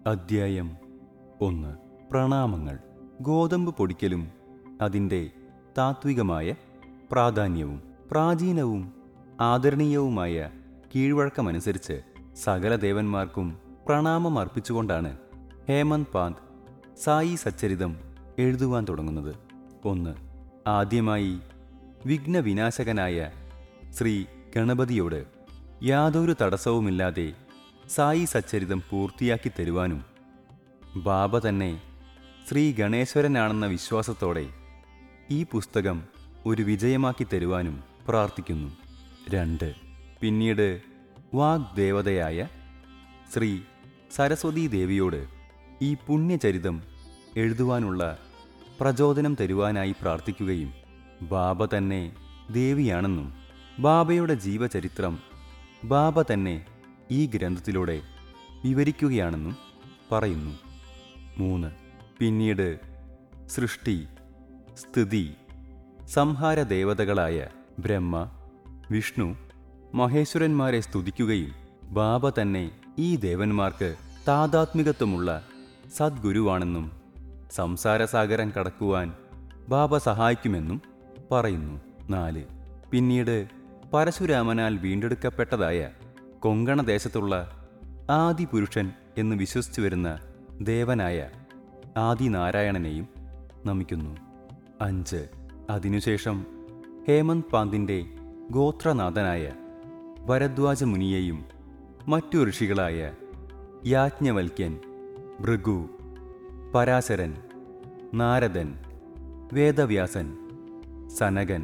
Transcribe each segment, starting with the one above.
അദ്ധ്യായം ഒന്ന് പ്രണാമങ്ങൾ ഗോതമ്പ് പൊടിക്കലും അതിൻ്റെ താത്വികമായ പ്രാധാന്യവും പ്രാചീനവും ആദരണീയവുമായ കീഴ്വഴക്കമനുസരിച്ച് സകല ദേവന്മാർക്കും പ്രണാമം അർപ്പിച്ചുകൊണ്ടാണ് ഹേമന്ത് പാന്ത് സായി സച്ചരിതം എഴുതുവാൻ തുടങ്ങുന്നത് ഒന്ന് ആദ്യമായി വിഘ്നവിനാശകനായ ശ്രീ ഗണപതിയോട് യാതൊരു തടസ്സവുമില്ലാതെ സായി സച്ചരിതം പൂർത്തിയാക്കി തരുവാനും ബാബ തന്നെ ശ്രീ ഗണേശ്വരനാണെന്ന വിശ്വാസത്തോടെ ഈ പുസ്തകം ഒരു വിജയമാക്കി തരുവാനും പ്രാർത്ഥിക്കുന്നു രണ്ട് പിന്നീട് വാഗ്ദേവതയായ ശ്രീ സരസ്വതീ ദേവിയോട് ഈ പുണ്യചരിതം എഴുതുവാനുള്ള പ്രചോദനം തരുവാനായി പ്രാർത്ഥിക്കുകയും ബാബ തന്നെ ദേവിയാണെന്നും ബാബയുടെ ജീവചരിത്രം ബാബ തന്നെ ഈ ഗ്രന്ഥത്തിലൂടെ വിവരിക്കുകയാണെന്നും പറയുന്നു മൂന്ന് പിന്നീട് സൃഷ്ടി സ്ഥിതി സംഹാര ദേവതകളായ ബ്രഹ്മ വിഷ്ണു മഹേശ്വരന്മാരെ സ്തുതിക്കുകയും ബാബ തന്നെ ഈ ദേവന്മാർക്ക് താതാത്മികത്വമുള്ള സദ്ഗുരുവാണെന്നും സംസാരസാഗരം കടക്കുവാൻ ബാബ സഹായിക്കുമെന്നും പറയുന്നു നാല് പിന്നീട് പരശുരാമനാൽ വീണ്ടെടുക്കപ്പെട്ടതായ കൊങ്കണദേശത്തുള്ള ആദിപുരുഷൻ എന്ന് വിശ്വസിച്ചു വരുന്ന ദേവനായ ആദിനാരായണനെയും നമിക്കുന്നു അഞ്ച് അതിനുശേഷം ഹേമന്ത് പാന്തിൻ്റെ ഗോത്രനാഥനായ ഭരദ്വാജ മുനിയെയും മറ്റു ഋഷികളായ യാജ്ഞവൽക്യൻ ഭൃഗു പരാശരൻ നാരദൻ വേദവ്യാസൻ സനകൻ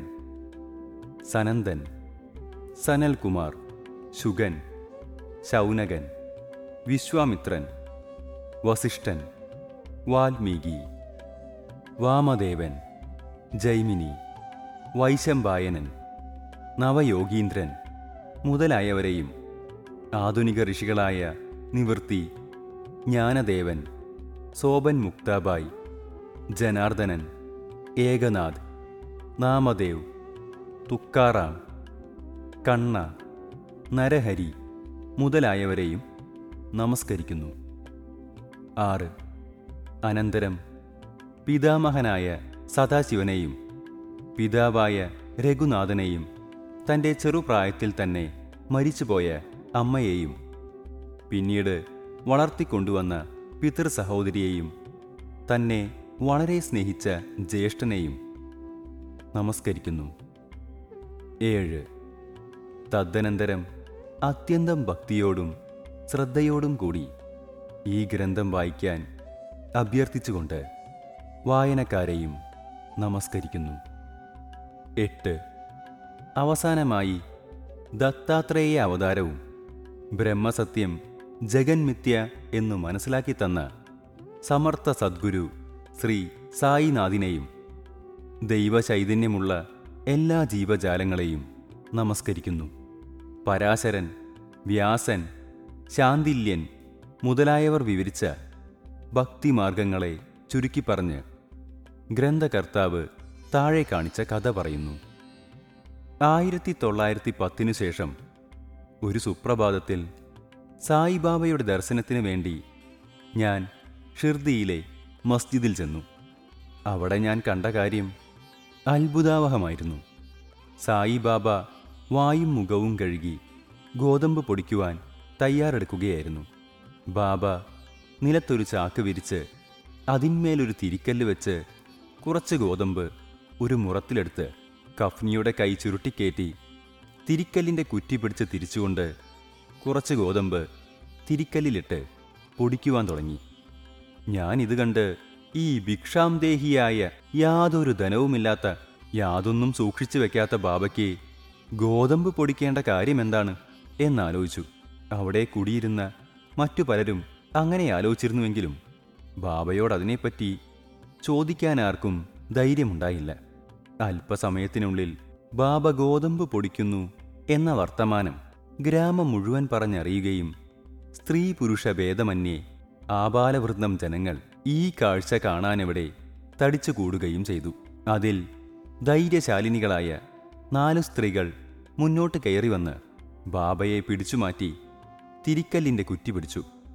സനന്ദൻ സനൽകുമാർ ശുഗൻ ശൗനകൻ വിശ്വാമിത്രൻ വസിഷ്ഠൻ വാൽമീകി വാമദേവൻ ജൈമിനി വൈശംപായനൻ നവയോഗീന്ദ്രൻ മുതലായവരെയും ആധുനിക ഋഷികളായ നിവൃത്തി ജ്ഞാനദേവൻ സോബൻ മുക്താബായ് ജനാർദ്ദനൻ ഏകനാഥ് നാമദേവ് തുക്കാറാം കണ്ണ നരഹരി മുതലായവരെയും നമസ്കരിക്കുന്നു ആറ് അനന്തരം പിതാമഹനായ സദാശിവനെയും പിതാവായ രഘുനാഥനെയും തൻ്റെ ചെറുപ്രായത്തിൽ തന്നെ മരിച്ചുപോയ അമ്മയെയും പിന്നീട് വളർത്തിക്കൊണ്ടുവന്ന പിതൃ സഹോദരിയെയും തന്നെ വളരെ സ്നേഹിച്ച ജ്യേഷ്ഠനെയും നമസ്കരിക്കുന്നു ഏഴ് തദനന്തരം അത്യന്തം ഭക്തിയോടും ശ്രദ്ധയോടും കൂടി ഈ ഗ്രന്ഥം വായിക്കാൻ അഭ്യർത്ഥിച്ചുകൊണ്ട് വായനക്കാരെയും നമസ്കരിക്കുന്നു എട്ട് അവസാനമായി ദത്താത്രേയ അവതാരവും ബ്രഹ്മസത്യം ജഗന്മിഥ്യ എന്നു മനസ്സിലാക്കി തന്ന സമർത്ഥ സദ്ഗുരു ശ്രീ സായിനാഥിനെയും ദൈവചൈതന്യമുള്ള എല്ലാ ജീവജാലങ്ങളെയും നമസ്കരിക്കുന്നു പരാശരൻ വ്യാസൻ ശാന്തില്യൻ മുതലായവർ വിവരിച്ച ഭക്തിമാർഗങ്ങളെ ചുരുക്കി പറഞ്ഞ് ഗ്രന്ഥകർത്താവ് താഴെ കാണിച്ച കഥ പറയുന്നു ആയിരത്തി തൊള്ളായിരത്തി പത്തിനു ശേഷം ഒരു സുപ്രഭാതത്തിൽ സായിബാബയുടെ ദർശനത്തിന് വേണ്ടി ഞാൻ ഷിർദിയിലെ മസ്ജിദിൽ ചെന്നു അവിടെ ഞാൻ കണ്ട കാര്യം അത്ഭുതാവഹമായിരുന്നു സായിബാബ വായും മുഖവും കഴുകി ഗോതമ്പ് പൊടിക്കുവാൻ തയ്യാറെടുക്കുകയായിരുന്നു ബാബ നിലത്തൊരു ചാക്ക് വിരിച്ച് അതിന്മേലൊരു തിരിക്കല്ല് വെച്ച് കുറച്ച് ഗോതമ്പ് ഒരു മുറത്തിലെടുത്ത് കഫ്നിയുടെ കൈ ചുരുട്ടിക്കയറ്റി തിരിക്കല്ലിൻ്റെ കുറ്റി പിടിച്ച് തിരിച്ചുകൊണ്ട് കുറച്ച് ഗോതമ്പ് തിരിക്കല്ലിലിട്ട് പൊടിക്കുവാൻ തുടങ്ങി ഞാൻ ഇത് കണ്ട് ഈ ഭിക്ഷാംദേഹിയായ യാതൊരു ധനവുമില്ലാത്ത യാതൊന്നും സൂക്ഷിച്ചു വെക്കാത്ത ബാബയ്ക്ക് ഗോതമ്പ് പൊടിക്കേണ്ട കാര്യമെന്താണ് എന്നാലോചിച്ചു അവിടെ കുടിയിരുന്ന മറ്റു പലരും അങ്ങനെ ആലോചിച്ചിരുന്നുവെങ്കിലും ബാബയോട് അതിനെപ്പറ്റി ചോദിക്കാനാർക്കും ധൈര്യമുണ്ടായില്ല അല്പസമയത്തിനുള്ളിൽ ബാബ ഗോതമ്പ് പൊടിക്കുന്നു എന്ന വർത്തമാനം ഗ്രാമം മുഴുവൻ പറഞ്ഞറിയുകയും സ്ത്രീ പുരുഷ ഭേദമന്യേ ആബാലവൃന്ദം ജനങ്ങൾ ഈ കാഴ്ച കാണാനെവിടെ തടിച്ചു കൂടുകയും ചെയ്തു അതിൽ ധൈര്യശാലിനികളായ നാലു സ്ത്രീകൾ മുന്നോട്ട് കയറി വന്ന് ബാബയെ പിടിച്ചുമാറ്റി തിരിക്കല്ലിൻ്റെ കുറ്റി പിടിച്ചു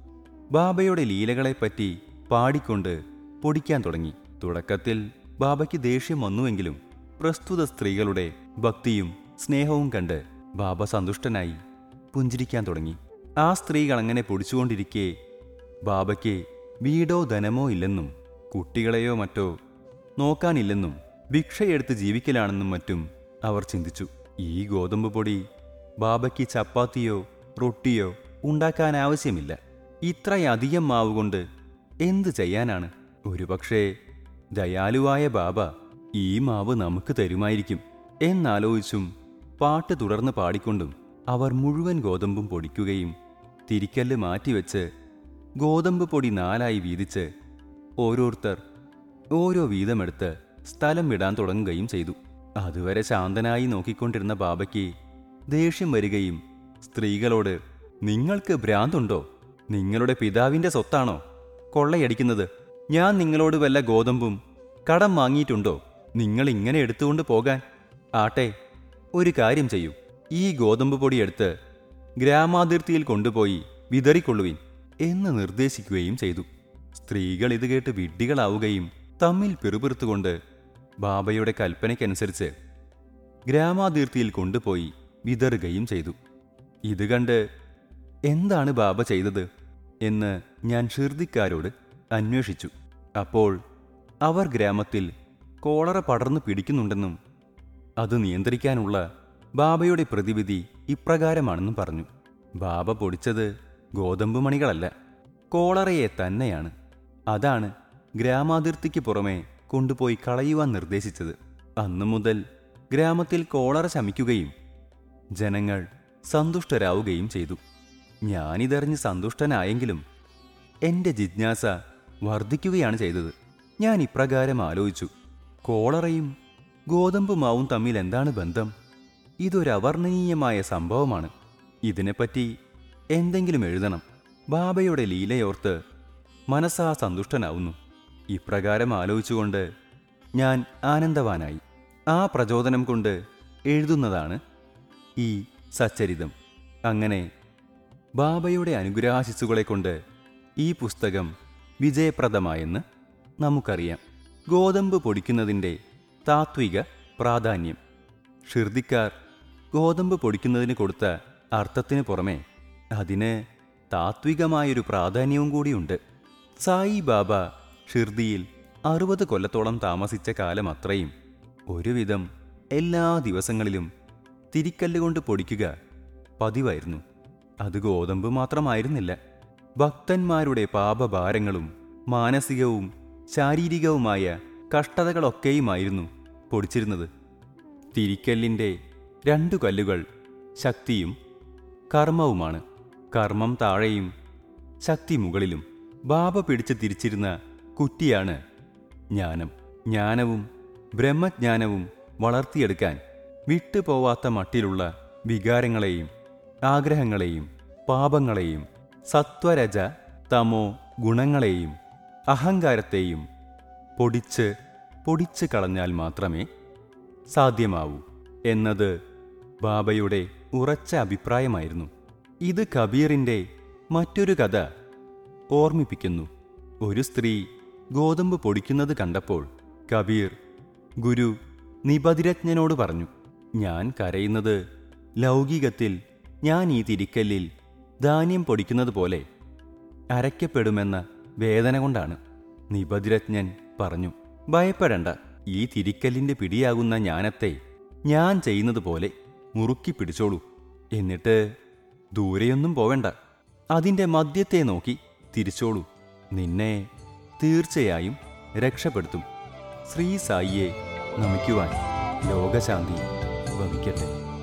ബാബയുടെ ലീലകളെപ്പറ്റി പാടിക്കൊണ്ട് പൊടിക്കാൻ തുടങ്ങി തുടക്കത്തിൽ ബാബയ്ക്ക് ദേഷ്യം വന്നുവെങ്കിലും പ്രസ്തുത സ്ത്രീകളുടെ ഭക്തിയും സ്നേഹവും കണ്ട് ബാബ സന്തുഷ്ടനായി പുഞ്ചിരിക്കാൻ തുടങ്ങി ആ സ്ത്രീകൾ അങ്ങനെ പൊടിച്ചുകൊണ്ടിരിക്കെ ബാബയ്ക്ക് വീടോ ധനമോ ഇല്ലെന്നും കുട്ടികളെയോ മറ്റോ നോക്കാനില്ലെന്നും ഭിക്ഷയെടുത്ത് ജീവിക്കലാണെന്നും മറ്റും അവർ ചിന്തിച്ചു ഈ ഗോതമ്പ് പൊടി ബാബയ്ക്ക് ചപ്പാത്തിയോ റൊട്ടിയോ ഉണ്ടാക്കാൻ ആവശ്യമില്ല ഇത്രയധികം മാവ് കൊണ്ട് എന്ത് ചെയ്യാനാണ് ഒരുപക്ഷേ ദയാലുവായ ബാബ ഈ മാവ് നമുക്ക് തരുമായിരിക്കും എന്നാലോചിച്ചും പാട്ട് തുടർന്ന് പാടിക്കൊണ്ടും അവർ മുഴുവൻ ഗോതമ്പും പൊടിക്കുകയും തിരിക്കല്ല് മാറ്റിവെച്ച് ഗോതമ്പ് പൊടി നാലായി വീതിച്ച് ഓരോരുത്തർ ഓരോ വീതമെടുത്ത് സ്ഥലം വിടാൻ തുടങ്ങുകയും ചെയ്തു അതുവരെ ശാന്തനായി നോക്കിക്കൊണ്ടിരുന്ന ബാബയ്ക്ക് ദേഷ്യം വരികയും സ്ത്രീകളോട് നിങ്ങൾക്ക് ഭ്രാന്തുണ്ടോ നിങ്ങളുടെ പിതാവിന്റെ സ്വത്താണോ കൊള്ളയടിക്കുന്നത് ഞാൻ നിങ്ങളോട് വല്ല ഗോതമ്പും കടം വാങ്ങിയിട്ടുണ്ടോ നിങ്ങൾ ഇങ്ങനെ എടുത്തുകൊണ്ട് പോകാൻ ആട്ടെ ഒരു കാര്യം ചെയ്യൂ ഈ ഗോതമ്പ് പൊടി എടുത്ത് ഗ്രാമാതിർത്തിയിൽ കൊണ്ടുപോയി വിതറിക്കൊള്ളുവിൻ എന്ന് നിർദ്ദേശിക്കുകയും ചെയ്തു സ്ത്രീകൾ ഇത് കേട്ട് വിഡ്ഢികളാവുകയും തമ്മിൽ പിറുപിറുത്തുകൊണ്ട് ബാബയുടെ കൽപ്പനയ്ക്കനുസരിച്ച് ഗ്രാമാതിർത്തിയിൽ കൊണ്ടുപോയി വിതറുകയും ചെയ്തു ഇത് കണ്ട് എന്താണ് ബാബ ചെയ്തത് എന്ന് ഞാൻ ഷിർദിക്കാരോട് അന്വേഷിച്ചു അപ്പോൾ അവർ ഗ്രാമത്തിൽ കോളറ പടർന്നു പിടിക്കുന്നുണ്ടെന്നും അത് നിയന്ത്രിക്കാനുള്ള ബാബയുടെ പ്രതിവിധി ഇപ്രകാരമാണെന്നും പറഞ്ഞു ബാബ പൊടിച്ചത് ഗോതമ്പ് മണികളല്ല കോളറയെ തന്നെയാണ് അതാണ് ഗ്രാമാതിർത്തിക്ക് പുറമെ കൊണ്ടുപോയി കളയുവാൻ നിർദ്ദേശിച്ചത് അന്നു മുതൽ ഗ്രാമത്തിൽ കോളറ ശമിക്കുകയും ജനങ്ങൾ സന്തുഷ്ടരാവുകയും ചെയ്തു ഞാനിതറിഞ്ഞ് സന്തുഷ്ടനായെങ്കിലും എൻ്റെ ജിജ്ഞാസ വർദ്ധിക്കുകയാണ് ചെയ്തത് ഞാൻ ഇപ്രകാരം ആലോചിച്ചു കോളറയും ഗോതമ്പ് മാവും തമ്മിൽ എന്താണ് ബന്ധം ഇതൊരു അവർണ്ണനീയമായ സംഭവമാണ് ഇതിനെപ്പറ്റി എന്തെങ്കിലും എഴുതണം ബാബയുടെ ലീലയോർത്ത് മനസ്സാ സന്തുഷ്ടനാവുന്നു ഇപ്രകാരം ആലോചിച്ചുകൊണ്ട് ഞാൻ ആനന്ദവാനായി ആ പ്രചോദനം കൊണ്ട് എഴുതുന്നതാണ് ഈ സച്ചരിതം അങ്ങനെ ബാബയുടെ അനുഗ്രഹാശിസ്സുകളെ കൊണ്ട് ഈ പുസ്തകം വിജയപ്രദമായെന്ന് നമുക്കറിയാം ഗോതമ്പ് പൊടിക്കുന്നതിൻ്റെ താത്വിക പ്രാധാന്യം ഷിർദിക്കാർ ഗോതമ്പ് പൊടിക്കുന്നതിന് കൊടുത്ത അർത്ഥത്തിന് പുറമെ അതിന് താത്വികമായൊരു പ്രാധാന്യവും കൂടിയുണ്ട് സായി ബാബ ഷിർദിയിൽ അറുപത് കൊല്ലത്തോളം താമസിച്ച കാലം അത്രയും ഒരുവിധം എല്ലാ ദിവസങ്ങളിലും തിരിക്കല്ലുകൊണ്ട് പൊടിക്കുക പതിവായിരുന്നു അത് ഗോതമ്പ് മാത്രമായിരുന്നില്ല ഭക്തന്മാരുടെ പാപഭാരങ്ങളും മാനസികവും ശാരീരികവുമായ കഷ്ടതകളൊക്കെയുമായിരുന്നു പൊടിച്ചിരുന്നത് തിരിക്കല്ലിൻ്റെ രണ്ടു കല്ലുകൾ ശക്തിയും കർമ്മവുമാണ് കർമ്മം താഴെയും ശക്തി മുകളിലും ബാബ പിടിച്ച് തിരിച്ചിരുന്ന കുറ്റിയാണ് ജ്ഞാനം ജ്ഞാനവും ബ്രഹ്മജ്ഞാനവും വളർത്തിയെടുക്കാൻ വിട്ടുപോവാത്ത മട്ടിലുള്ള വികാരങ്ങളെയും ആഗ്രഹങ്ങളെയും പാപങ്ങളെയും സത്വരജ തമോ ഗുണങ്ങളെയും അഹങ്കാരത്തെയും പൊടിച്ച് പൊടിച്ച് കളഞ്ഞാൽ മാത്രമേ സാധ്യമാവൂ എന്നത് ബാബയുടെ ഉറച്ച അഭിപ്രായമായിരുന്നു ഇത് കബീറിൻ്റെ മറ്റൊരു കഥ ഓർമ്മിപ്പിക്കുന്നു ഒരു സ്ത്രീ ഗോതമ്പ് പൊടിക്കുന്നത് കണ്ടപ്പോൾ കബീർ ഗുരു നിബതിരജ്ഞനോട് പറഞ്ഞു ഞാൻ കരയുന്നത് ലൗകികത്തിൽ ഞാൻ ഈ തിരിക്കല്ലിൽ ധാന്യം പൊടിക്കുന്നത് പോലെ അരയ്ക്കപ്പെടുമെന്ന വേദന കൊണ്ടാണ് നിബതിരജ്ഞൻ പറഞ്ഞു ഭയപ്പെടണ്ട ഈ തിരിക്കല്ലിന്റെ പിടിയാകുന്ന ജ്ഞാനത്തെ ഞാൻ ചെയ്യുന്നത് പോലെ മുറുക്കി പിടിച്ചോളൂ എന്നിട്ട് ദൂരെയൊന്നും പോവേണ്ട അതിന്റെ മദ്യത്തെ നോക്കി തിരിച്ചോളൂ നിന്നെ തീർച്ചയായും രക്ഷപ്പെടുത്തും ശ്രീ സായിയെ നമിക്കുവാൻ ലോകശാന്തി ഭവിക്കട്ടെ